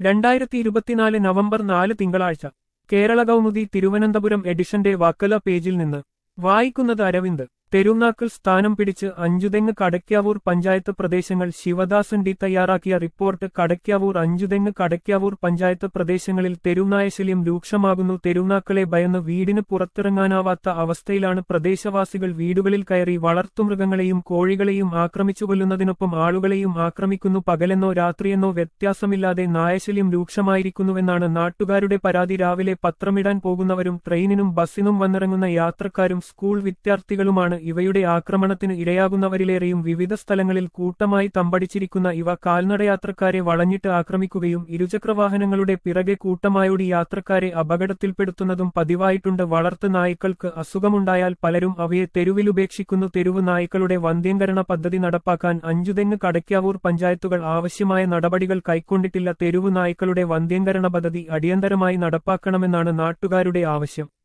രണ്ടായിരത്തി ഇരുപത്തിനാല് നവംബർ നാല് തിങ്കളാഴ്ച കേരള കൗമുദി തിരുവനന്തപുരം എഡിഷന്റെ വക്കല പേജിൽ നിന്ന് വായിക്കുന്നത് അരവിന്ദ് തെരുനാക്കിൽ സ്ഥാനം പിടിച്ച് അഞ്ചുതെങ്ങ് കടയ്ക്കാവൂർ പഞ്ചായത്ത് പ്രദേശങ്ങൾ ശിവദാസൻ ഡി തയ്യാറാക്കിയ റിപ്പോർട്ട് കടയ്ക്കാവൂർ അഞ്ചുതെങ്ങ് കടയ്ക്കാവൂർ പഞ്ചായത്ത് പ്രദേശങ്ങളിൽ തെരുവുനായശല്യം രൂക്ഷമാകുന്നു തെരുവുനാക്കളെ ഭയന്ന് വീടിന് പുറത്തിറങ്ങാനാവാത്ത അവസ്ഥയിലാണ് പ്രദേശവാസികൾ വീടുകളിൽ കയറി വളർത്തുമൃഗങ്ങളെയും കോഴികളെയും ആക്രമിച്ചു കൊല്ലുന്നതിനൊപ്പം ആളുകളെയും ആക്രമിക്കുന്നു പകലെന്നോ രാത്രിയെന്നോ വ്യത്യാസമില്ലാതെ നായശല്യം രൂക്ഷമായിരിക്കുന്നുവെന്നാണ് നാട്ടുകാരുടെ പരാതി രാവിലെ പത്രമിടാൻ പോകുന്നവരും ട്രെയിനിനും ബസ്സിനും വന്നിറങ്ങുന്ന യാത്രക്കാരും സ്കൂൾ വിദ്യാർത്ഥികളുമാണ് ഇവയുടെ ആക്രമണത്തിന് ഇരയാകുന്നവരിലേറെയും വിവിധ സ്ഥലങ്ങളിൽ കൂട്ടമായി തമ്പടിച്ചിരിക്കുന്ന ഇവ കാൽനടയാത്രക്കാരെ വളഞ്ഞിട്ട് ആക്രമിക്കുകയും ഇരുചക്രവാഹനങ്ങളുടെ പിറകെ കൂട്ടമായോടി യാത്രക്കാരെ അപകടത്തിൽപ്പെടുത്തുന്നതും പതിവായിട്ടുണ്ട് വളർത്തു നായ്ക്കൾക്ക് അസുഖമുണ്ടായാൽ പലരും അവയെ തെരുവിലുപേക്ഷിക്കുന്നു തെരുവ് നായ്ക്കളുടെ വന്ധ്യംകരണ പദ്ധതി നടപ്പാക്കാൻ അഞ്ചുതെങ്ങ് കടയ്ക്കാവൂർ പഞ്ചായത്തുകൾ ആവശ്യമായ നടപടികൾ കൈക്കൊണ്ടിട്ടില്ല തെരുവ് നായ്ക്കളുടെ വന്ധ്യംകരണ പദ്ധതി അടിയന്തരമായി നടപ്പാക്കണമെന്നാണ് നാട്ടുകാരുടെ ആവശ്യം